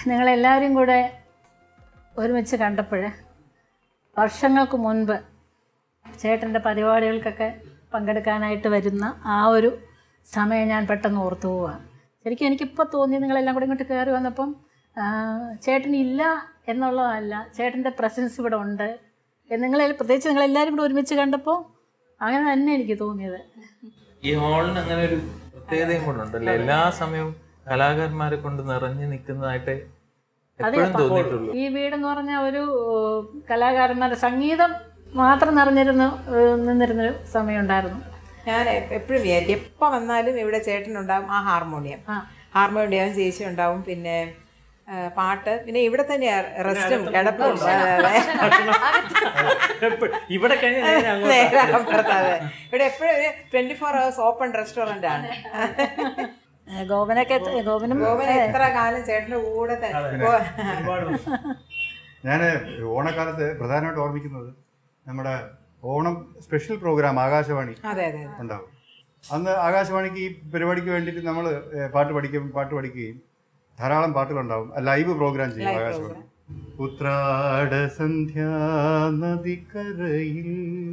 നിങ്ങളെല്ലാവരും കൂടെ ഒരുമിച്ച് കണ്ടപ്പോൾ വർഷങ്ങൾക്ക് മുൻപ് ചേട്ടൻ്റെ പരിപാടികൾക്കൊക്കെ പങ്കെടുക്കാനായിട്ട് വരുന്ന ആ ഒരു സമയം ഞാൻ പെട്ടെന്ന് ഓർത്തു പോവാണ് ശരിക്കും എനിക്കിപ്പോൾ തോന്നി നിങ്ങളെല്ലാം കൂടെ ഇങ്ങോട്ട് കയറി വന്നപ്പം ആ, ചേട്ടൻ ഇല്ല എന്നുള്ളതല്ല ചേട്ടൻ്റെ പ്രസൻസ് ഇവിടെ ഉണ്ട് നിങ്ങളെ പ്രത്യേകിച്ച് നിങ്ങളെല്ലാവരും കൂടെ ഒരുമിച്ച് കണ്ടപ്പോൾ അങ്ങനെ തന്നെ എനിക്ക് തോന്നിയത് ഈ ഹാളിന് അങ്ങനെ ഒരു പ്രത്യേകതയും കൊണ്ടുണ്ടല്ലേ എല്ലാ സമയവും കലാകാരന്മാരെ കൊണ്ട് നിറഞ്ഞു നിൽക്കുന്നതായിട്ട് എപ്പോഴും തോന്നിയിട്ടുള്ളൂ ഈ വീടെന്ന് പറഞ്ഞ ഒരു ഏഹ്, കലാകാരന്മാരുടെ സംഗീതം മാത്രം നിറഞ്ഞിരുന്ന ഏഹ്, നിന്നിരുന്നൊരു സമയമുണ്ടായിരുന്നു ഞാൻ എപ്പോഴും വിചാരിക്കും എപ്പോൾ വന്നാലും ഇവിടെ ചേട്ടനുണ്ടാവും ആ ഹാർമോണിയം ആ. ഹാർമോണിയം ചേച്ചി ഉണ്ടാവും പിന്നെ ആ, പാട്ട് പിന്നെ ഇവിടെ തന്നെയാ റെസ്റ്റും കിടപ്പും അതെ, അതെ. എപ്പഴും ഇവിടെ കഴിഞ്ഞാൽ നേരെ അങ്ങോട്ട് നേരെ അപ്പുറത്ത്, അതെ. ഇവിടെ എപ്പോഴും ഒരു twenty four hours open restaurant ആണ് ഏഹ്, ഗോപനൊക്കെ ഗോപനും ഗോവൻ എത്ര കാലം ചേട്ടന്റെ കൂടെ തന്നെ ഒരുപാട് വർഷം. ഞാൻ ഓണക്കാലത്ത് പ്രധാനമായിട്ട് ഓർമ്മിക്കുന്നത് നമ്മുടെ ഓണം സ്പെഷ്യൽ പ്രോഗ്രാം ആകാശവാണി അതെ അതെ അതെ ഉണ്ടാവും അന്ന് ആകാശവാണിക്ക് ഈ പരിപാടിക്ക് വേണ്ടിയിട്ട് നമ്മൾ പാട്ട് പഠിക്കും പാട്ട് പഠിക്കുകയും ധാരാളം പാട്ടുകളുണ്ടാവും ലൈവ് പ്രോഗ്രാം ചെയ്യും Live ആകാശവാണി ഉത്രാട സന്ധ്യാ നദിക്കരയിൽ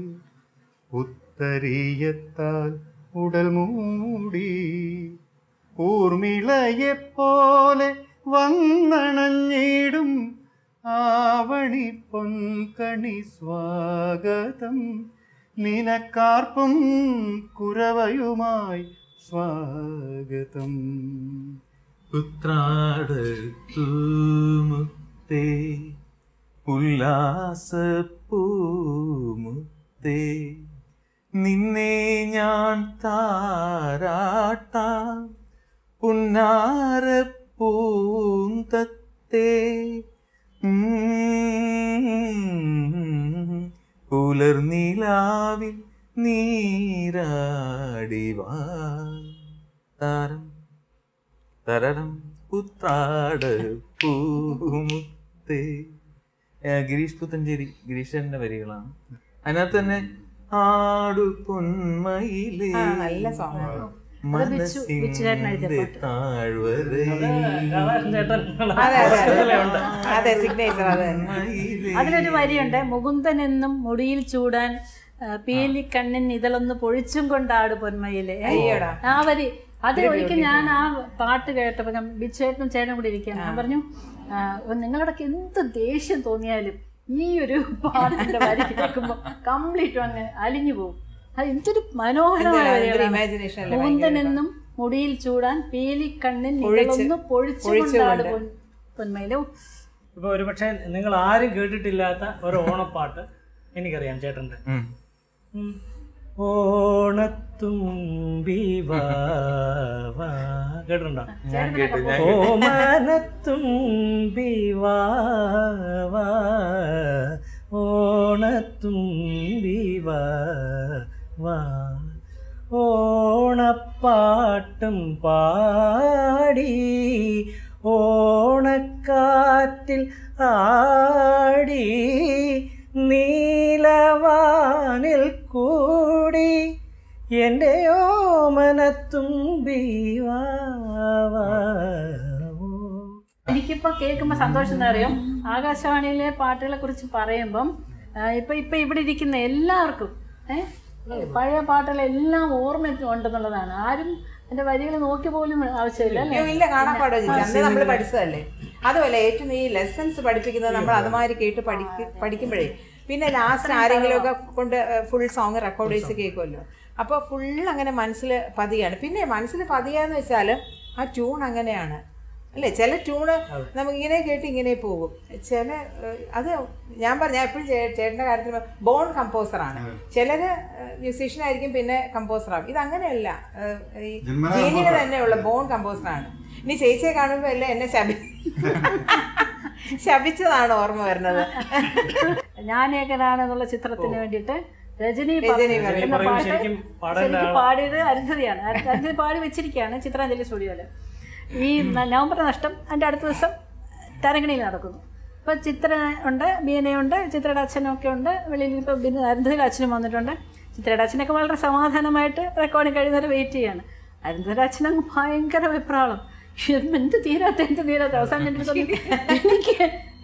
ഉത്തരീയത്താൽ ഉടൽ മൂടി ഊർമിളയെപ്പോലെ വന്നണഞ്ഞിടും ആവണി പൊൻകണി സ്വാഗതം നിനക്കാർപ്പും കുരവയുമായി സ്വാഗതം ഉത്രാടത്തൂമുത്തേ ഉല്ലാസപ്പൂമുത്തേ നിന്നെ ഞാൻ താരാട്ടാം പുന്നാരപ്പൂന്തത്തേ ഉം. പുലർനിലാവിൽ നീരാടിവാ താരം തരരം ഉത്രാട പൂമുത്തേ ആ, ഗിരീഷ് പുത്തഞ്ചേരി ഗിരീഷന്റെ വരികളാണ് അതിനകത്ത് തന്നെ ആടു പൊന്മയിലേ ആ, നല്ല song ആണ്. മനസ്സിന്റെ താഴ്വരയിൽ രാധാകൃഷ്ണൻ ചേട്ടൻ അതെ അതെ ഇതിലെ ഉണ്ട്. അതെ സിഗ്നേച്ചർ അത് തന്നെ മയിലേ. അതിലൊരു വരിയുണ്ട് മുകുന്ദൻ എന്നും മുടിയിൽ ചൂടാൻ ആ, പീലി കണ്ണിൻ ഇതളൊന്ന് പൊഴിച്ചും കൊണ്ടാട് പൊന്മയിലെ ഏ? അയ്യോടാ. ആ വരി അത് ഒരിക്കൽ ഞാൻ ആ പാട്ട് കേട്ടപ്പോൾ ഞാൻ ബിച്ചേട്ടനും ചേട്ടനും കൂടി ഇരിക്കാൻ ഞാൻ പറഞ്ഞു ആ, നിങ്ങളോടൊക്കെ എന്ത് ദേഷ്യം തോന്നിയാലും ഈ ഒരു പാട്ടിന്റെ വരി കേൾക്കുമ്പോൾ കംപ്ലീറ്റും അങ്ങ് അലിഞ്ഞു പോകും അത് എന്തൊരു മനോഹരമായ എന്തൊരു വരികളാണ് imagination അല്ലേ, മുകുന്ദൻ എന്നും മുടിയിൽ ചൂടാൻ പീലി കണ്ണിൻ ഇതളൊന്ന് പൊഴിച്ചു കൊണ്ടാട് പൊൻ പൊന്മയിലെ ഓ, ഇപ്പൊ ഒരുപക്ഷെ നിങ്ങൾ ആരും കേട്ടിട്ടില്ലാത്ത ഒരു ഓണപ്പാട്ട് എനിക്കറിയാം ചേട്ടന്റെ ഉം. ഉം. ഓണത്തുമ്പി വാ വാ. കേട്ടിട്ടുണ്ടോ ഞാൻ കേട്ടു ഞാൻ ഓമനത്തുമ്പി വാ വാ ഓണത്തുമ്പി വാ വാ ഓണപ്പാട്ടും പാടി ഓണക്കാറ്റിൽ ആടി നീലവാനിൽ കൂടി എൻ്റെ ഓമനത്തുമ്പി വാ വാ ഓ. എനിക്കിപ്പോ കേൾക്കുമ്പോൾ സന്തോഷം എന്താ അറിയോ ആകാശവാണിയിലെ പാട്ടുകളെ കുറിച്ച് പറയുമ്പം ആ, ഇപ്പൊ ഇപ്പൊ ഇവിടെ ഇരിക്കുന്ന എല്ലാവർക്കും ഏഹ് പഴയ പാട്ടുകളെല്ലാം ഓർമ്മ ഉണ്ടെന്നുള്ളതാണ് ആരും എന്റെ വരികൾ നോക്കി പോലും ആവശ്യമില്ല അല്ലേ അയ്യോ ഇല്ല കാണാൻ പാടോ ചേച്ചി അന്ന് നമ്മൾ പഠിച്ചതല്ലേ അതുമല്ല ഏറ്റവും ഈ ലെസൺസ് പഠിപ്പിക്കുന്നത് നമ്മൾ അതുമാതിരി കേട്ട് പഠിക്ക പഠിക്കുമ്പോഴേ പിന്നെ ലാസ്റ്റ് ആരെങ്കിലും ഒക്കെ കൊണ്ട് ഫുൾ സോങ് റെക്കോർഡ് ചെയ്ത് കേൾക്കുമല്ലോ അപ്പോൾ ഫുൾ അങ്ങനെ മനസ്സിൽ പതിയാണ് പിന്നെ മനസ്സിൽ പതിയാന്ന് വെച്ചാൽ ആ ട്യൂൺ അങ്ങനെയാണ് അല്ലേ ചില ട്യൂണ് നമുക്ക് ഇങ്ങനെ കേട്ട് ഇങ്ങനെ പോകും ചില ഏഹ്, അത് ഞാൻ പറഞ്ഞ ഞാൻ എപ്പോഴും ചേട്ടൻ്റെ കാര്യത്തിൽ ബോൺ കമ്പോസറാണ് ചിലര് മ്യൂസീഷ്യൻ ആയിരിക്കും പിന്നെ കമ്പോസർ ആവും ഇത് അങ്ങനെയല്ല ഏഹ്, ഈ ജന്മനാ ജീനിന് തന്നെയുള്ള ബോൺ കമ്പോസറാണ് ഇനി ചേച്ചിയെ കാണുമ്പോൾ അല്ലേ എന്നെ ശബി ശപിച്ചതാണ് ഓർമ്മ വരുന്നത് ഞാനേകനാണെന്നുള്ള ചിത്രത്തിന് വേണ്ടിയിട്ട് രജനി രജനി പറ- പറയും. എന്ന പറയും പാട്ട് ശരിക്കും പാടേണ്ട ശരിക്കും പാടിയത് അരുന്ധതിയാണ് അരു- അരുന്ധതി പാടി വെച്ചിരിക്കുകയാണ് ചിത്രാഞ്ജലി സ്റ്റുഡിയോയിൽ ഈ ന- നവംബർ നഷ്ടം അതിൻ്റെ അടുത്ത ദിവസം തരങ്ങണിയിൽ നടക്കുന്നു ഇപ്പോൾ ചിത്ര ഉണ്ട് ബീനയുണ്ട് ചിത്രയുടെ അച്ഛനൊക്കെ ഉണ്ട് വെളിയിൽ ഇപ്പോൾ ബിന അരുന്ധതിയുടെ അച്ഛനും വന്നിട്ടുണ്ട് ചിത്രയുടെ അച്ഛനൊക്കെ വളരെ സമാധാനമായിട്ട് റെക്കോർഡിങ് കഴിയുന്നവരെ വെയിറ്റ് ചെയ്യാണ് അരുന്ധതിയുടെ അച്ഛനങ്ങ് ഭയങ്കര വിപ്രാളം എന്ത് തീരാത്ത എന്ത് തീരാത്ത അവസാനം എൻ്റെ അടുത്ത് പറഞ്ഞു, എനിക്ക്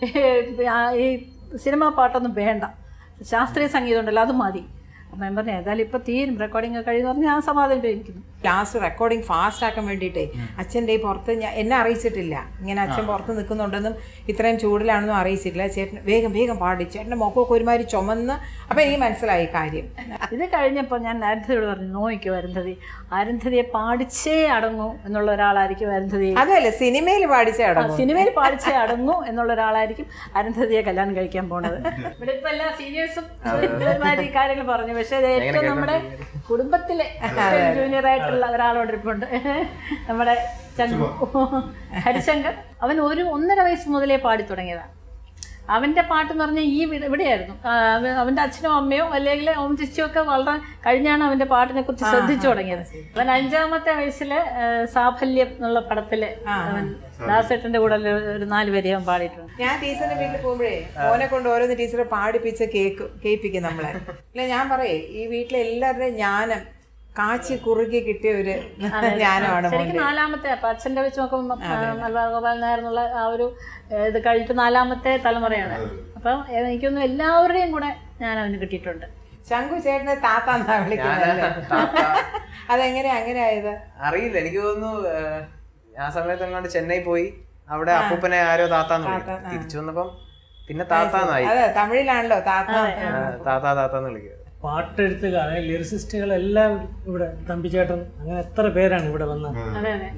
ആ ഈ സിനിമാ പാട്ടൊന്നും വേണ്ട ശാസ്ത്രീയ സംഗീതം ഉണ്ടല്ലോ അത് മതി അപ്പം ഞാൻ പറഞ്ഞു ഏതായാലും ഇപ്പോൾ തീരും റെക്കോർഡിംഗ് കഴിയുമെന്ന് പറഞ്ഞ് ഞാൻ സമാധാനിപ്പിക്കുന്നു ലാസ്റ്റ് റെക്കോർഡിംഗ് ഫാസ്റ്റ് ആക്കാൻ വേണ്ടിയിട്ടേ അച്ഛൻ്റെ ഈ പുറത്ത് ഞാൻ എന്നെ അറിയിച്ചിട്ടില്ല ഇങ്ങനെ അച്ഛൻ പുറത്ത് നിൽക്കുന്നുണ്ടെന്നും ഇത്രയും ചൂടിലാണെന്നും അറിയിച്ചിട്ടില്ല ചേട്ടൻ വേഗം വേഗം പാടി ചേട്ടൻ്റെ മുഖമൊക്കെ ഒരുമാതിരി ചുമന്ന് അപ്പം എനിക്ക് മനസ്സിലായി കാര്യം ഇത് കഴിഞ്ഞപ്പോൾ ഞാൻ അരുന്ധതിയോട് പറഞ്ഞു നോക്കിയോ അരുന്ധതി അരുന്ധതിയെ പാടിച്ചേ അടങ്ങൂ എന്നുള്ള ഒരാളായിരിക്കും അരുന്ധതി അതല്ല സിനിമയിൽ പാടിച്ചേ ആ, അടങ്ങും സിനിമയിൽ പാടിച്ചേ അടങ്ങൂ എന്നുള്ള ഒരാളായിരിക്കും അരുന്ധതിയെ കല്യാണം കഴിക്കാൻ പോണത് ഇവിടെ ഇപ്പൊ എല്ലാ സീനിയേഴ്സും ഒരുമാതിരി കാര്യങ്ങൾ പറഞ്ഞു പക്ഷെ ഇത് ഏറ്റവും നമ്മുടെ കുടുംബത്തിലെ ജൂനിയർ ആയിട്ടുള്ള ഒരാളോട് ഇരിപ്പുണ്ട് നമ്മുടെ ചങ്കു ഹരിശങ്കർ അവൻ ഒരു ഒന്നര വയസ്സ് മുതലേ പാടി തുടങ്ങിയതാണ് അവൻ്റെ പാട്ട് എന്ന് പറഞ്ഞാൽ ഈ ഇവിടെ- ഇവിടെയായിരുന്നു ആ, അവ- അവൻ്റെ അച്ഛനും അമ്മയോ അല്ലെങ്കിൽ ഓം ചേച്ചിയോ ഒക്കെ വളരെ കഴിഞ്ഞാണ് അവൻ്റെ പാട്ടിനെ കുറിച്ച് ശ്രദ്ധിച്ചു തുടങ്ങിയത് അവൻ അഞ്ചാമത്തെ വയസ്സിൽ സാഫല്യം എന്നുള്ള പടത്തിൽ അവൻ ദാസേട്ടൻ്റെ കൂടെ ഒരു- ഒരു നാല് വരി അവൻ പാടിയിട്ടുണ്ട് ഞാൻ ടീച്ചറിന്റെ വീട്ടിൽ പോകുമ്പോഴേ മോനെ കൊണ്ട് ഓരോന്ന് ടീച്ചറെ പാടിപ്പിച്ച് കേക്ക് കേൾപ്പിക്കും നമ്മളെ അല്ല ഞാൻ പറയേ ഈ വീട്ടിലെ എല്ലാവരുടെയും ജ്ഞാനം കാച്ചി കുറുകി കിട്ടിയ ഒരു ജ്ഞാനമാണ് ശരിക്കും മോന്റെ നാലാമത്തെ അപ്പൊ അച്ഛൻ്റെ വെച്ച് നോക്കുമ്പോൾ മലബാർ ഗോപാൽ നായർ എന്നുള്ള ആ ഒരു ഏഹ്, ഇത് കഴിഞ്ഞിട്ട് നാലാമത്തെ തലമുറയാണ് അപ്പം എനിക്കൊന്നും എല്ലാവരുടെയും കൂടെ ഞാൻ അവന് കിട്ടിയിട്ടുണ്ട് ശംഖു ചേട്ടനെ താത്താന്നാ വിളിക്കുന്നത് അതെങ്ങനെയാ അങ്ങനെ ആയത് അറിയില്ല എനിക്ക് തോന്നുന്നു ഏഹ്, ആ സമയത്ത് എങ്ങാണ്ട് ചെന്നൈ പോയി അവിടെ അപ്പൂപ്പനെ ആരോ താത്താന്ന് വിളിക്കും തിരിച്ചു വന്നപ്പം പിന്നെ താത്താന്നായി അതെ തമിഴിലാണല്ലോ താത്ത ഏഹ്, താത്താ താത്താന്ന് വിളിക്കുക പാട്ടെഴുത്തുകാർ ലിറിസിസ്റ്റുകളെല്ലാം ഇവിടെ തമ്പിച്ചേട്ടൻ അങ്ങനെ എത്ര പേരാണ് ഇവിടെ വന്ന അതെ അതെ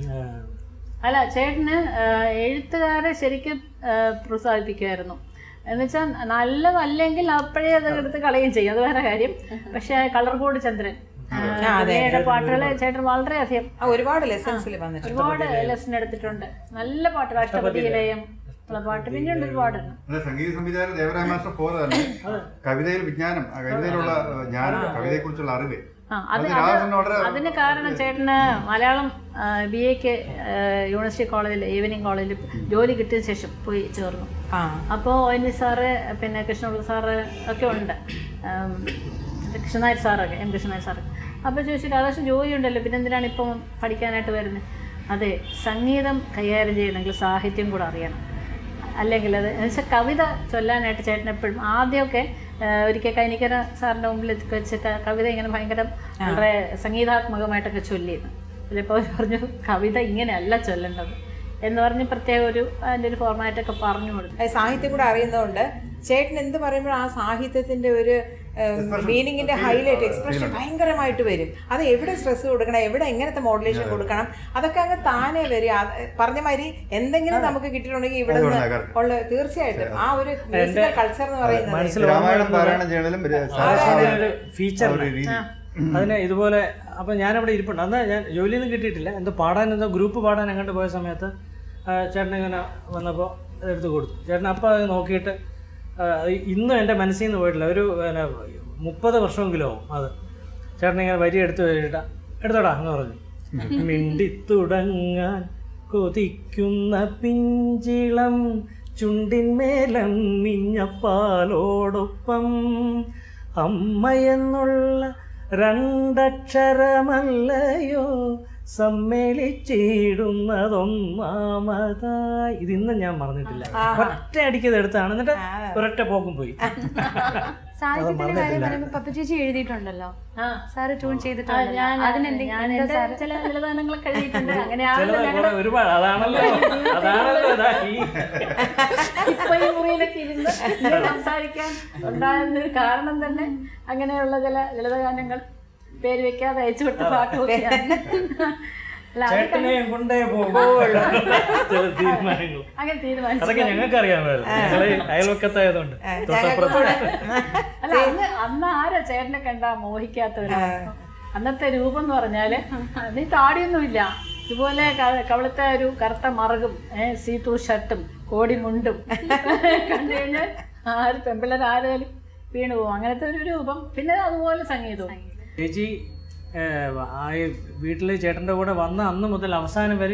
അല്ല ചേട്ടന് ആഹ്, എഴുത്തുകാരെ ശരിക്കും ആഹ്, പ്രോത്സാഹിപ്പിക്കുമായിരുന്നു എന്നുവെച്ചാൽ നല്ലതല്ലെങ്കിൽ അപ്പോഴേ അത് എടുത്ത് കളയുകയും ചെയ്യും അത് വേറെ കാര്യം പക്ഷേ കളർകോട് ചന്ദ്രൻ ആഹ്, പുള്ളിയുടെ പാട്ടുകൾ ചേട്ടൻ വളരെയധികം ആ, ഒരുപാട് ലെസൺസിൽ വന്നിട്ടുണ്ട് ഒരുപാട് ലെസൺ എടുത്തിട്ടുണ്ട് നല്ല പാട്ട് രാഷ്ട്രപതി നിലയം ഉള്ള പാട്ട് പിന്നെയുണ്ട് ഒരുപാടുണ്ട് അല്ല സംഗീത സംവിധായകൻ ദേവരായ മാസ്റ്റർ പോലെ തന്നെ കവിതയിൽ വിജ്ഞാനം ആ കവിതയിലുള്ള ഏഹ്, ജ്ഞാനം കവിതയെക്കുറിച്ചുള്ള അറിവ് ആ അത് അത് രാജേന്ദ്രൻ വളരെ അതിന് കാരണം ചേട്ടന് മലയാളം ബി എക്ക് യൂണിവേഴ്സിറ്റി കോളേജിൽ ഈവനിങ് കോളേജിൽ ജോലി കിട്ടിയ ശേഷം പോയി ചേർന്നു ആ അപ്പോൾ ഒ എൻ വി സാറ് പിന്നെ കൃഷ്ണപിള്ള സാറ് ഒക്കെ ഉണ്ട് ആം, കൃഷ്ണനായർ സാറൊക്കെ എം കൃഷ്ണനായർ സാറ് അപ്പോൾ ചോദിച്ചിട്ട് ആകാശം ജോലി ഉണ്ടല്ലോ പിന്നെ എന്തിനാണ് ഇപ്പം പഠിക്കാനായിട്ട് വരുന്നത് അതെ സംഗീതം കൈകാര്യം ചെയ്യണമെങ്കിൽ സാഹിത്യം കൂടെ അറിയണം അല്ലെങ്കിൽ അത് എന്നുവെച്ചാൽ കവിത ചൊല്ലാനായിട്ട് ചേട്ടൻ എപ്പോഴും ആദ്യമൊക്കെ ആ, ഒരിക്കൽ കൈനിക്കര സാറിൻ്റെ മുമ്പിൽ വെച്ച് ക- കവിത ഇങ്ങനെ ഭയങ്കര വളരെ സംഗീതാത്മകമായിട്ടൊക്കെ ചൊല്ലിയിരുന്നു ചിലപ്പോൾ അവർ പറഞ്ഞു കവിത ഇങ്ങനെയല്ല ചൊല്ലേണ്ടത് എന്ന് പറഞ്ഞ് പ്രത്യേക ഒരു അതിൻ്റെ ഒരു ഫോർമാറ്റൊക്കെ പറഞ്ഞു കൊടുത്തു അത് സാഹിത്യം കൂടെ അറിയുന്നതുകൊണ്ട് ചേട്ടൻ എന്ത് പറയുമ്പോഴും ആ സാഹിത്യത്തിന്റെ ഒരു മീനിങ്ങിന്റെ ഹൈലൈറ്റ് എക്സ്പ്രഷൻ ഭയങ്കരമായിട്ട് വരും അത് എവിടെ സ്ട്രെസ് കൊടുക്കണം എവിടെ എങ്ങനത്തെ മോഡുലേഷൻ കൊടുക്കണം അതൊക്കെ അങ്ങ് താനേ വരും അത് പറഞ്ഞ മാതിരി എന്തെങ്കിലും നമുക്ക് കിട്ടിയിട്ടുണ്ടെങ്കിൽ ഇവിടെ നിന്ന് അതുകൊണ്ടാ, ഉള്ള തീർച്ചയായിട്ടും ആ ഒരു മ്യൂസിക്കൽ കൾച്ചർ എന്ന് പറയുന്നത് മനസ്സിൽ രാമായണം പാരായണം ചെയ്യണതിലും ഒരു ആകാശവാണിയുടെ ഒരു ആ ഫീച്ചർ ഒരു രീതി അതിന് ഇതുപോലെ അപ്പം ഞാനവിടെ ഇരിപ്പുണ്ട് അന്ന് ഞാൻ ജോലിയൊന്നും കിട്ടിയിട്ടില്ല എന്തോ പാടാൻ എന്തോ ഗ്രൂപ്പ് പാടാൻ എങ്ങോട്ട് പോയ സമയത്ത് ആ, ചേട്ടൻ ഇങ്ങനെ വന്നപ്പോൾ അതെടുത്ത് കൊടുത്തു ചേട്ടൻ അപ്പം അത് നോക്കിയിട്ട് ആ, ഇന്നും എൻ്റെ മനസ്സിൽ നിന്ന് പോയിട്ടില്ല ഒരു പിന്നെ മുപ്പത് വർഷമെങ്കിലും ആവും അത് ചേട്ടൻ ഇങ്ങനെ വരി എടുത്ത് കഴിഞ്ഞിട്ട് എടുത്തോടാ എന്ന് പറഞ്ഞു മിണ്ടിത്തുടങ്ങാൻ കൊതിക്കുന്ന പിഞ്ചിളം ചുണ്ടിന്മേലം മിഞ്ഞപ്പാലോടൊപ്പം അമ്മയെന്നുള്ള രണ്ടക്ഷരമല്ലയോ സമ്മേളിച്ചിടുന്നതൊന്നാമതായി ഇത് ഇന്നും ഞാൻ മറന്നിട്ടില്ല ഒറ്റ അടിക്കത് എടുത്താണ് എന്നിട്ട് ഒരൊറ്റ പോക്കും പോയി സാഹിത്യത്തിന്റെ കാര്യം പറയുമ്പോൾ പപ്പ ചേച്ചി എഴുതിയിട്ടുണ്ടല്ലോ ആ സാറ് ട്യൂൺ ആ, ചെയ്തിട്ടുണ്ടല്ലോ ഞാൻ അതിനെന്തെ- ഞാൻ എന്താ എൻ്റെ സാറ് ചില ലളിതഗാനങ്ങളൊക്കെ എഴുതിയിട്ടുണ്ട് അങ്ങനെയാണല്ലോ ചിലത് ഞങ്ങളുടെ കുറെ ഒരുപാട് അതാണല്ലോ അതാണല്ലോ ഇതാ ഈ ഇപ്പൊ ഈ മുറിയിലൊക്കെ ഇരുന്ന് ഇങ്ങനെ സംസാരിക്കാൻ ഉണ്ടാകുന്ന ഒരു കാരണം തന്നെ അങ്ങനെയുള്ള ചില ലളിതഗാനങ്ങൾ പേര് വെക്കാതെ അയച്ചു കൊടുത്ത പാട്ടുമൊക്കെയാണ് അല്ല അത് ചേട്ടനെയും കൊണ്ടേ പോകും ചില തീരുമാനങ്ങൾ അങ്ങനെ തീരുമാനിച്ചു അതൊക്കെ ഞങ്ങൾക്ക് അറിയാമായിരുന്നു ഞങ്ങള് അയൽവക്കത്തായതുകൊണ്ട് തൊട്ടപ്പുറത്ത് അല്ല അന്ന് അന്ന് ആരാ ചേട്ടനെ കണ്ടാ മോഹിക്കാത്തവര് അന്നത്തെ രൂപം എന്ന് പറഞ്ഞാല് നീ താടിയൊന്നുമില്ല ഇതുപോലെ ക- കവിളത്തെ ഒരു കറുത്ത മറുകും ഏഹ് സീറ്റൂ ഷർട്ടും കോടിമുണ്ടും കണ്ടു കഴിഞ്ഞാൽ ആര് പെമ്പിള്ളേർ ആരായാലും വീണു പോകും അങ്ങനത്തെ ഒരു രൂപം പിന്നെ അതുപോലെ സംഗീതവും ചേച്ചി ഏഹ്, ആ വീട്ടിൽ ചേട്ടൻ്റെ കൂടെ വന്ന അന്ന് മുതൽ അവസാനം വരെ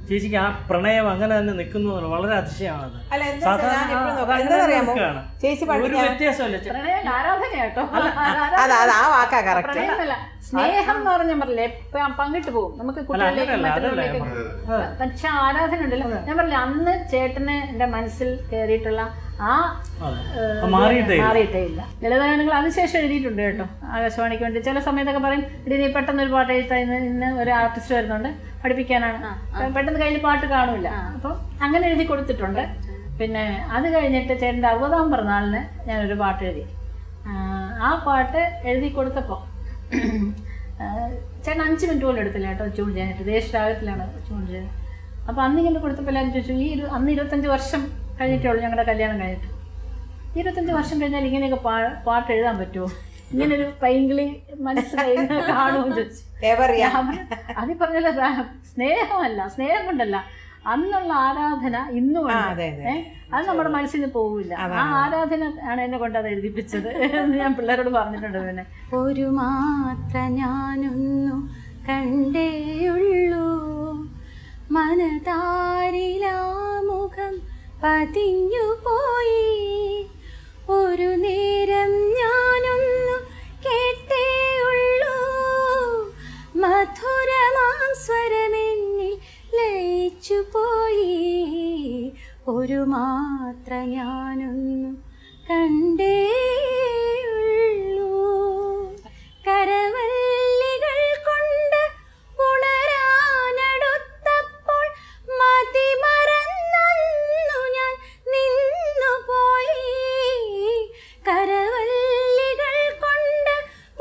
ചേച്ചിക്ക് ആ പ്രണയം അങ്ങനെ തന്നെ നിൽക്കുന്നു എന്നുള്ളത് വളരെ അതിശയമാണത് അല്ല എന്താ വെച്ചാ ഞാൻ എപ്പോഴും നോക്കാം അതങ്ങനെ എന്താ അറിയാമോ നിൽക്കുകയാണ്. ചേച്ചി ഒരു പഠിക്കാൻ വ്യത്യാസമല്ല ചെ- പ്രണയം ആരാധനയാട്ടോ അതെ അത് ആ വാക്കാ കറക്റ്റ് പ്രണയമല്ല സ്നേഹം എന്ന് പറഞ്ഞ പറഞ്ഞില്ലേ ഇപ്പൊ പങ്കിട്ട് പോകും നമുക്ക് കുട്ടികളിലേക്ക് അങ്ങനെയല്ല, അതല്ല ഞാൻ മറ്റുള്ളവരിലേക്ക് പക്ഷെ ആരാധന ഉണ്ടല്ലോ ഞാൻ പറഞ്ഞില്ല അന്ന് ചേട്ടന് എന്റെ മനസ്സിൽ കയറിയിട്ടുള്ള ആ അതെ. ഏഹ്, അത് മാറിയിട്ടേ ഇല്ല. മാറിയിട്ടേ ഇല്ല ലളിതഗാനങ്ങൾ അതിനുശേഷം എഴുതിയിട്ടുണ്ട് കേട്ടോ ആകാശവാണിക്ക് വേണ്ടി ചില സമയത്തൊക്കെ പറയും ഇടി നീ പെട്ടെന്ന് ഒരു പാട്ട് എഴുത്താ ഇന്ന് ഇന്ന് ഒരു ആർട്ടിസ്റ്റ് വരുന്നുണ്ട് പഠിപ്പിക്കാനാണ് പെട്ടെന്ന് കയ്യിൽ പാട്ട് കാണൂല അപ്പം അങ്ങനെ എഴുതി കൊടുത്തിട്ടുണ്ട് പിന്നെ അത് കഴിഞ്ഞിട്ട് ചേട്ടൻ്റെ അറുപതാം പിറന്നാളിന് ഞാനൊരു പാട്ട് എഴുതി ആ, ആ പാട്ട് എഴുതി കൊടുത്തപ്പോൾ ചേട്ടൻ അഞ്ച് മിനിറ്റ് പോലും എടുത്തില്ല കേട്ടോ ട്യൂൺ ചെയ്യാനായിട്ട് ദേശരാഗത്തിലാണ് ട്യൂൺ ചെയ്തത് അപ്പോൾ അന്ന് ഇങ്ങനെ കൊടുത്തപ്പോൾ എല്ലാവരും ചോദിച്ചു ഈ ഇരു അന്ന് ഇരുപത്തഞ്ച് വർഷം കഴിഞ്ഞിട്ടേ ഉള്ളൂ ഞങ്ങളുടെ കല്യാണം കഴിഞ്ഞിട്ട് ഇരുപത്തഞ്ച് വർഷം കഴിഞ്ഞാൽ ഇങ്ങനെയൊക്കെ പാ പാട്ട് എഴുതാൻ പറ്റുമോ ഇങ്ങനൊരു പൈങ്കിളി മനസ്സ് കഴിഞ്ഞ കാണുമെന്ന് ചോദിച്ചു എവറിയാ ഞാൻ പറഞ്ഞു, അത് പറഞ്ഞല്ലോ സ്നേഹമല്ല സ്നേഹം കൊണ്ടല്ല അന്നുള്ള ആരാധന ഇന്നും ആ, ഉണ്ട് അതെ, അതെ. ഏ? അത് നമ്മുടെ മനസ്സിൽ നിന്ന് പോവില്ല ആ ആരാധന ആണ് എന്നെ കൊണ്ട് അത് എഴുതിപ്പിച്ചത് എന്ന് ഞാൻ പിള്ളേരോട് പറഞ്ഞിട്ടുണ്ട് പിന്നെ ഒരു മാത്ര ഞാനൊന്നു കണ്ടേയുള്ളൂ മനതാരിലാമുഖം പതിഞ്ഞു പോയി ഒരു നേരം ഞാനൊന്നു കേട്ടേയുള്ളൂ മധുരമാം സ്വരമെന്നിൽ ലയിച്ചു പോയി ഒരു മാത്ര ഞാനൊന്നു കണ്ടേയുള്ളൂ കരവല്ലികൾ കൊണ്ട് ഉണരാനടുത്തപ്പോൾ മതിമറന്നു ഞാൻ നിന്നുപോയി കരവല്ലികൾ കൊണ്ട്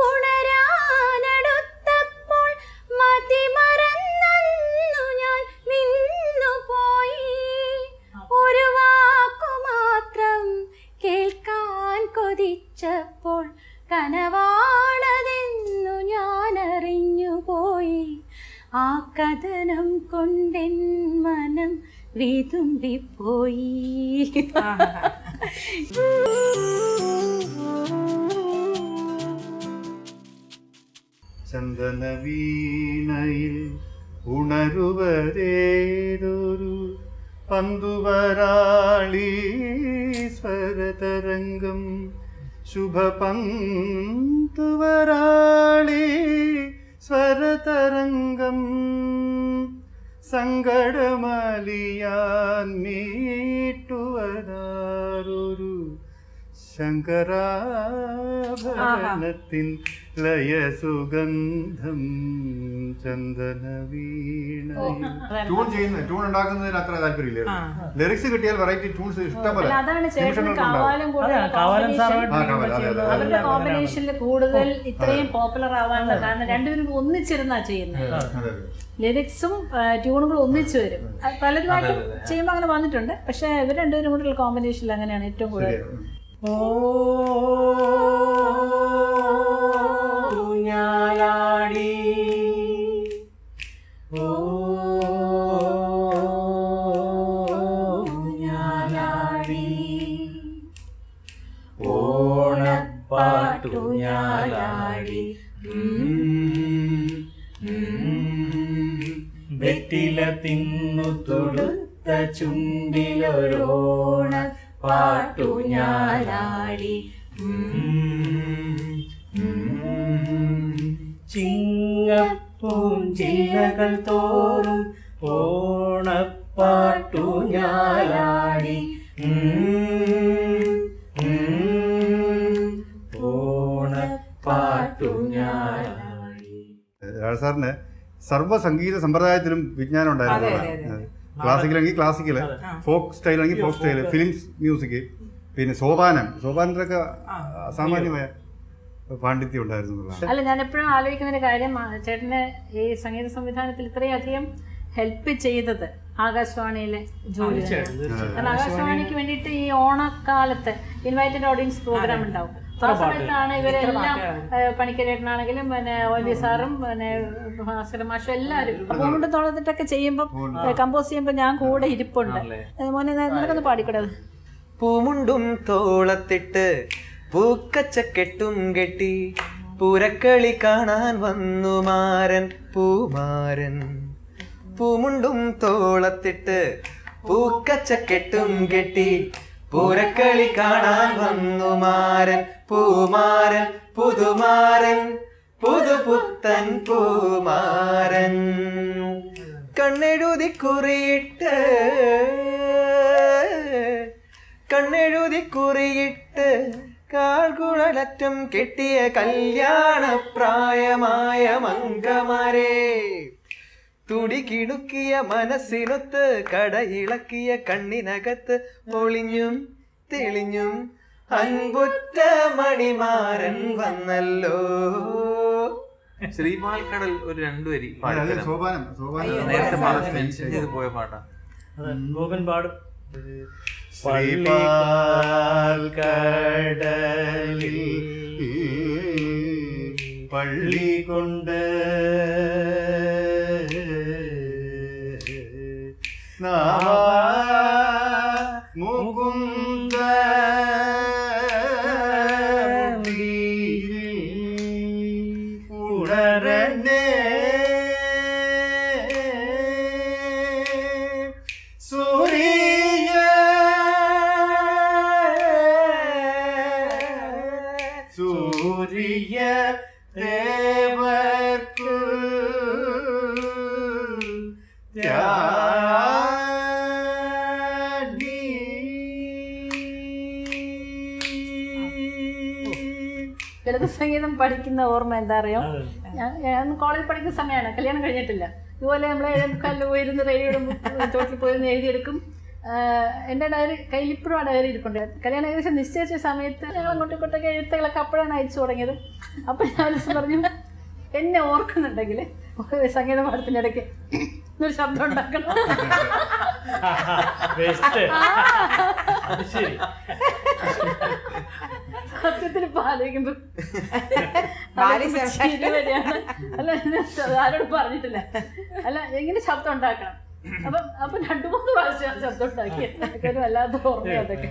ഉണരാനടുത്തപ്പോൾ മതിമറന്നു ഞാൻ നിന്നുപോയി ഒരു വാക്കു മാത്രം കേൾക്കാൻ കൊതിച്ചപ്പോൾ കനവാണതെന്നു ഞാൻ അറിഞ്ഞുപോയി ആ കഥനം കൊണ്ടെൻ മനം വിതുമ്പിപ്പോയി ചന്ദനവീണയിൽ ഉണരുവതേതൊരു പന്തുവരാളി സ്വരതരംഗം ശുഭപന്തുവരാളി സ്വരതരംഗം സങ്കടമലിയാൻ മീട്ടുവതാരൊരു ശങ്കരാഭരണത്തിൻ ലയസുഗന്ധം ചന്ദനവീണയിൽ ട്യൂൺ ചെയ്യുന്ന ട്യൂൺ ഉണ്ടാക്കുന്നതിന് അത്ര താല്പര്യമില്ലായിരുന്നു ലിറിക്സ് കിട്ടിയാൽ വെറൈറ്റി ട്യൂൺസ് ഇഷ്ടംപോലെ അല്ല അതാണ് ചേട്ടന് നിമിഷങ്ങൾക്കുണ്ടാവും. കാവാലം കൂടുതൽ അതെ, കാവാലം സാറുമായിട്ട് ആ, കാവാലം, അതെ, അതെ, അതെ. അവരുടെ കോമ്പിനേഷനിൽ കൂടുതൽ ഇത്രയും പോപ്പുലർ ആവാനുള്ള കാരണം രണ്ടുപേരും ഒന്നിച്ചിരുന്നാ ചെയ്യുന്നത് അതെ, അതെ. ലിറിക്സും ട്യൂണുകളും ഒന്നിച്ചു വരും അത് പലരുമായിട്ടും ചെയ്യുമ്പോൾ അങ്ങനെ വന്നിട്ടുണ്ട് പക്ഷേ ഇവർ രണ്ടുപേരും കൂടെയുള്ള കോമ്പിനേഷനിൽ അങ്ങനെയാണ് ഏറ്റവും കൂടുതൽ ഊഞ്ഞാലാടി ഊഞ്ഞാലാടി ഓണപ്പാട്ടുഞ്ഞാലാടി വെറ്റില തിന്നു തൊടുത്ത ചുണ്ടിലൊരോണ പാട്ടുഞ്ഞാലാടി ചിങ്ങപ്പൂഞ്ചില്ലകൾ തോറും ഓണപ്പാട്ടു ഞാലാടി ഓണപ്പാട്ടു ഞാലാടി രാജ സാറിന് സർവ്വ സംഗീത സമ്പ്രദായത്തിലും വിജ്ഞാനം ഉണ്ടായിരുന്നു ക്ലാസിക്കൽ എങ്കിൽ ക്ലാസിക്കൽ ഫോക്ക് സ്റ്റൈൽ ആണെങ്കിൽ ഫോക്ക് സ്റ്റൈൽ ഫിലിംസ് മ്യൂസിക് പിന്നെ സോപാനം സോപാനത്തിലൊക്കെ അസാമാന്യമായ പാണ്ഡിത്യം ഉണ്ടായിരുന്നു എന്നുള്ളതാണ് അല്ല ഞാൻ എപ്പോഴും ആലോചിക്കുന്ന ഒരു കാര്യം ആ, ചേട്ടന് ഈ സംഗീത സംവിധാനത്തിൽ ഇത്രയും അധികം ഹെൽപ്പ് ചെയ്തത് ആകാശവാണിയിലെ ജോലി തന്നെയാണ്. കാരണം ആകാശവാണിക്ക് വേണ്ടിയിട്ട് ഈ ഓണക്കാലത്ത് ഇൻവൈറ്റഡ് ഓഡിയൻസ് പ്രോഗ്രാം ഉണ്ടാവും ആ സമയത്താണ് ഇവരെല്ലാം ഏഹ്, പണിക്കരേട്ടനാണെങ്കിലും പിന്നെ ഒ വി സാറും പിന്നെ ഭാസ്കര മാഷും എല്ലാവരും അതുകൊണ്ട് തുളന്നിട്ടൊക്കെ ചെയ്യുമ്പോൾ കമ്പോസ് ചെയ്യുമ്പോൾ ഞാൻ കൂടെ ഇരിപ്പുണ്ട് ഏഹ്, മോനെ നിനക്കൊന്ന് പാടിക്കൂടത് പൂമുണ്ടും തോളത്തിട്ട് പൂക്കച്ചക്കെട്ടും കെട്ടി പൂരക്കളി കാണാൻ വന്നു മാരൻ പൂമാരൻ പൂമുണ്ടും തോളത്തിട്ട് പൂക്കച്ചക്കെട്ടും കെട്ടി പൂരക്കളി കാണാൻ വന്നു മാരൻ പൂമാരൻ പുതുമാരൻ പുതുപുത്തൻ പൂമാരൻ കണ്ണെഴുതി കുറിയിട്ട് കണ്ണെഴുതി കുറിയിട്ട് കാൽകുഴലറ്റം കെട്ടിയ കല്യാണ പ്രായമായ മങ്കമാരെ തുടി കിണുക്കിയ മനസ്സിനൊത്ത് കടയിളക്കിയ കണ്ണിനകത്ത് ഒളിഞ്ഞും തെളിഞ്ഞും അൻപുറ്റ മണിമാരൻ വന്നല്ലോ ശ്രീപാൽക്കടൽ ഒരു രണ്ടു വരി അത് പാടിത്തരാം. സോപാനം സോപാനം നേരത്തെ പറഞ്ഞ് മെൻഷൻ ചെയ്ത് പോയ പാട്ടാ അതെ ഗോപൻ പാടും ശ്രീപാൽ കടലിൽ പള്ളി കൊണ്ട് മുകുന്ദ ഉടരണ്ടേ സൂര്യ സൂര്യ ദേവർക്കു ലളിത സംഗീതം പഠിക്കുന്ന ഓർമ്മ എന്താ അറിയോ ഞാൻ ഞാൻ കോളേജിൽ പഠിക്കുന്ന സമയമാണ് കല്യാണം കഴിഞ്ഞിട്ടില്ല ഇതുപോലെ നമ്മൾ ഏഴേമുക്കാലിൽ പോയിരുന്ന് റേഡിയോയുടെ ചോട്ടിൽ പോയിരുന്ന് എഴുതിയെടുക്കും ആഹ് എൻ്റെ ഡയറി കയ്യിലിപ്പോഴും ആ ഡയറി ഇരിപ്പുണ്ട് കല്യാണം ഏകദേശം നിശ്ചയിച്ച സമയത്ത് ഞങ്ങൾ അങ്ങോട്ടും ഇങ്ങോട്ടൊക്കെ എഴുത്തുകളൊക്കെ അപ്പോഴാണ് അയച്ചു തുടങ്ങിയത് അപ്പോൾ ഞാൻ ഒരു ദിവസം പറഞ്ഞു എന്നെ ഓർക്കുന്നുണ്ടെങ്കിൽ സംഗീത പാഠത്തിൻ്റെ ഇടയ്ക്ക് ഒരു ശബ്ദം ഉണ്ടാക്കണം ബെസ്റ്റ് അത് ശരി സത്യത്തിൽ ഇപ്പൊ ആലോചിക്കുമ്പോ ബാലി ചിരി വരികയാണ്. അല്ല ഇത് ആരോടും പറഞ്ഞിട്ടില്ല അല്ല എങ്ങനെ ശബ്ദം ഉണ്ടാക്കണം അപ്പൊ അപ്പൊ രണ്ടു മൂന്ന് പ്രാവശ്യം ആ ശബ്ദം ഉണ്ടാക്കി അതൊക്കെ ഒരു വല്ലാത്ത ഓർമ്മ അതൊക്കെ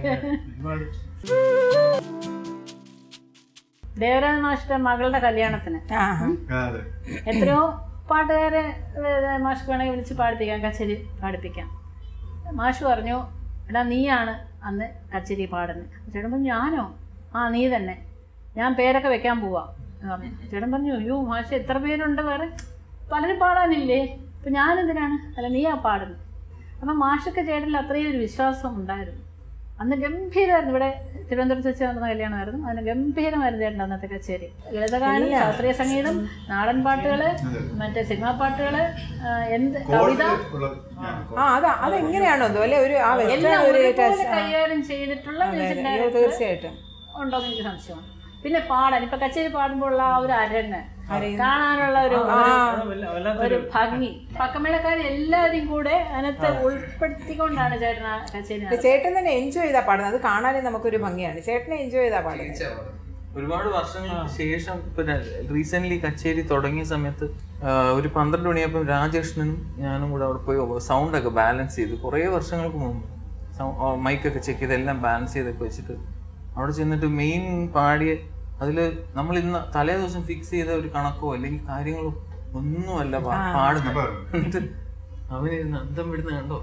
ദേവരാജ മാഷിന്റെ മകളുടെ കല്യാണത്തിന് അതെ എത്രയോ പാട്ടുകാരെ ഏ, മാഷ് വേണമെങ്കിൽ വിളിച്ച് പാടിപ്പിക്കാം കച്ചേരി പാടിപ്പിക്കാം മാഷ് പറഞ്ഞു എടാ നീയാണ് അന്ന് കച്ചേരി പാടുന്നത് ചേട്ടൻ പറഞ്ഞു ഞാനോ ആ നീ തന്നെ ഞാൻ പേരൊക്കെ വെക്കാൻ പോവാ എന്ന് പറഞ്ഞു ചേട്ടൻ പറഞ്ഞു അയ്യോ മാഷ് എത്ര പേരുണ്ട് വേറെ പലരും പാടാനില്ലേ അപ്പം ഞാനെന്തിനാണ് അല്ല നീയാ പാടുന്നത് അപ്പം മാഷൊക്കെ ചേട്ടനിൽ അത്രയും ഒരു വിശ്വാസം ഉണ്ടായിരുന്നു അന്ന് ഗംഭീരമായിരുന്നു ഇവിടെ തിരുവനന്തപുരത്ത് വെച്ച് നടന്ന കല്യാണമായിരുന്നു അതിന് ഗംഭീരമായിരുന്നു ചേട്ടൻ അന്നത്തെ കച്ചേരി ലളിതഗാനം ശാസ്ത്രീയ സംഗീതം നാടൻ പാട്ടുകള് മറ്റേ സിനിമാ പാട്ടുകള് ആ, എന്ത് കവിത ഉള്ളത് ഞാൻ ആ അത് അതെങ്ങനെയാണോ എന്തോ അല്ലെ ഒരു ആ വെസ്റ്റേൺ എല്ലാം ഒരു ഒരുപോലെ ടച്ച് കൈകാര്യം ചെയ്തിട്ടുള്ള മ്യൂസിക് അയ്യോ, ഡയറക്ടർ തീർച്ചയായിട്ടും ഉണ്ടോ എന്ന് എനിക്ക് സംശയമാണ് പിന്നെ പാടാൻ ഇപ്പൊ കച്ചേരി പാടുമ്പോൾ ഉള്ള ആ ഒരു അരങ്ങ് കാണാനുള്ള ഒരു ഒരു- വല്ലാത്ത ഒരു ഭംഗി പക്കമേളക്കാർ എല്ലാവരും കൂടെ അതിനകത്ത് ഉൾപ്പെടുത്തിക്കൊണ്ടാണ് ചേട്ടൻ ആ കച്ചേരി നടത്തുന്നത്. ചേട്ടൻ തന്നെ എൻജോയ് ചെയ്താ പാടുന്നത് അത് കാണാനും നമുക്കൊരു ഭംഗിയാണ് ചേട്ടനെ എൻജോയ് ചെയ്താ പാടുന്നത് ഒരുപാട് വർഷങ്ങൾക്ക് ശേഷം ഇപ്പൊ റീസെന്റ് കച്ചേരി തുടങ്ങിയ സമയത്ത് ആ, ഒരു പന്ത്രണ്ട് മണിയപ്പം രാജകൃഷ്ണനും ഞാനും കൂടെ അവിടെ പോയി സൗണ്ട് ഒക്കെ ബാലൻസ് ചെയ്ത് കുറേ വർഷങ്ങൾക്ക് മുമ്പ് മൈക്കൊക്കെ ചെക്ക് ചെയ്ത് എല്ലാം ബാലൻസ് ചെയ്തൊക്കെ വെച്ചിട്ട് അവിടെ ചെന്നിട്ട് മെയിൻ പാടിയ അതിൽ നമ്മൾ ഇന്ന് തലേ ദിവസം ഫിക്സ് ചെയ്ത ഒരു കണക്കോ അല്ലെങ്കിൽ കാര്യങ്ങളോ ഒന്നുമല്ല പാ- പാടുന്നത് എന്നിട്ട് അവനിരുന്ന് അന്തം വിടുന്ന കണ്ടോ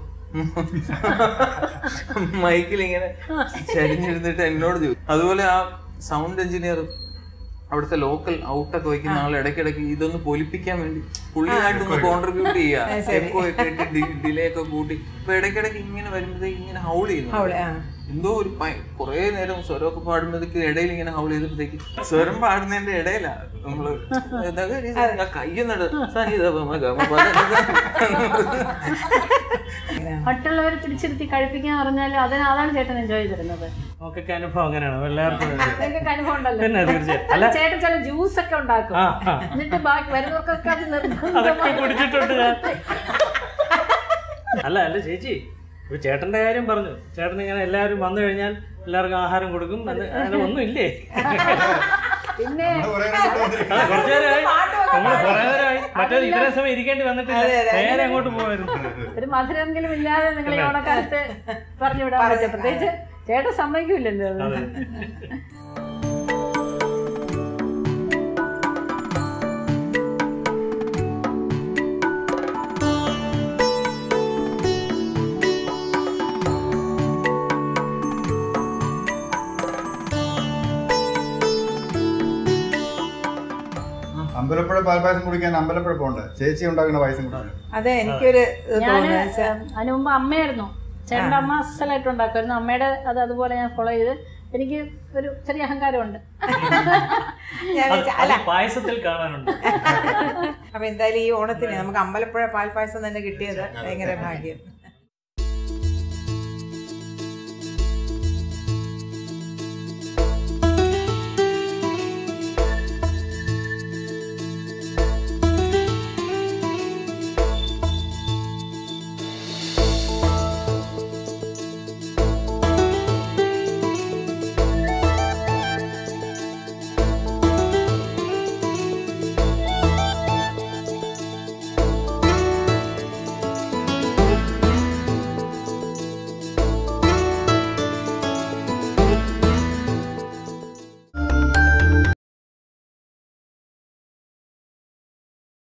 മൈക്കിൽ ഇങ്ങനെ ചരിഞ്ഞിരുന്നിട്ട് എന്നോട് ചോദിച്ചു അതുപോലെ ആ സൗണ്ട് എഞ്ചിനീയർ അവിടുത്തെ ലോക്കൽ ഔട്ടൊക്കെ വയ്ക്കുന്ന ആൾ ഇടയ്ക്കിടയ്ക്ക് ഇതൊന്ന് പൊലിപ്പിക്കാൻ വേണ്ടി പുള്ളിയായിട്ടൊന്ന് കോൺട്രിബ്യൂട്ട് ചെയ്യുക എക്കോ ഒക്കെ ഇട്ട് ഡിലേ ഒക്കെ കൂട്ടി അപ്പൊ ഇടയ്ക്കിടയ്ക്ക് ഇങ്ങനെ വരുമ്പോഴത്തേക്ക് ഇങ്ങനെ ഹൗൾ ചെയ്യുന്നു അവളെ ആ എന്തോ ഒരു പയ- കുറേ നേരം സ്വരമൊക്കെ പാടുമ്പോഴത്തേക്ക് ഇടയിൽ ഇങ്ങനെ ഹൗൾ ചെയ്തപ്പോഴത്തേക്ക് സ്വരം പാടുന്നതിന്റെ ഇടയിലാ നമ്മള് ഇതൊക്കെ ഒരു ഞാൻ കയ്യൊന്നിട്ട് സനിത പമ ഗമ പദ നിധ. മറ്റുള്ളവരെ പിടിച്ചിരുത്തി കഴിപ്പിക്കാൻ പറഞ്ഞാൽ അതിന് അതാണ് ചേട്ടൻ എൻജോയ് ചെയ്തിരുന്നത് നമുക്കൊക്കെ അനുഭവം അങ്ങനെയാണ് എല്ലാവർക്കും ഉണ്ട്. നിങ്ങൾക്ക് അനുഭവം ഉണ്ടല്ലോ പിന്നെ തീർച്ചയായും അല്ല ചേട്ടൻ ചില ജ്യൂസ് ഒക്കെ ഉണ്ടാക്കും ആ ആ എന്നിട്ട് ബാക്കി വരുന്നവർക്കൊക്കെ അത് അതൊക്കെ നിർബന്ധമായി കുടിച്ചിട്ടുണ്ട് ഞാൻ അല്ല അല്ല ചേച്ചി ഇപ്പൊ ചേട്ടന്റെ കാര്യം പറഞ്ഞു ചേട്ടൻ ഇങ്ങനെ എല്ലാവരും വന്നു കഴിഞ്ഞാൽ എല്ലാവർക്കും ആഹാരം കൊടുക്കും അത് അങ്ങനെ ഒന്നും ഇല്ലേ പിന്നെ കുറേ നേരം അതെ കുറച്ചു നേരമായി നമ്മൾ കുറെ നേരമായി മറ്റേ ഇത്രയും സമയം ഇരിക്കേണ്ടി വന്നിട്ടില്ല നേരെ അങ്ങോട്ട് പോകായിരുന്നു ഒരു മധുരമെങ്കിലും ഇല്ലാതെ നിങ്ങൾ ഈ ഓണക്കാലത്ത് പറഞ്ഞു വിടാൻ പറ്റും പ്രത്യേകിച്ച് ചേട്ടൻ സമ്മതിക്കൂലല്ലോ അത് അമ്പലപ്പുഴ പാൽപ്പായസം കുടിക്കാൻ അമ്പലപ്പുഴ പോകണ്ട ചേച്ചി ഉണ്ടാക്കുന്ന പായസം കുടിക്കണം അതെ എനിക്കൊരു ഇത് ഞാൻ തോന്നുന്നു വെച്ചാ- അതിനു മുമ്പ് അമ്മയായിരുന്നു ചേട്ടൻ്റെ അമ്മ അസലായിട്ട് ഉണ്ടാക്കുമായിരുന്നു അമ്മയുടെ അത് അതുപോലെ ഞാൻ ഫോളോ ചെയ്ത് എനിക്ക് ഒരു ചെറിയ അഹങ്കാരമുണ്ട് ഞാൻ അത് വിചാ- അല്ല അത് പായസത്തിൽ കാണാനുണ്ട് അപ്പൊ എന്തായാലും ഈ ഓണത്തിന് നമുക്ക് അമ്പലപ്പുഴ പാൽപ്പായസം തന്നെ കിട്ടിയത് ഭയങ്കര ഭാഗ്യം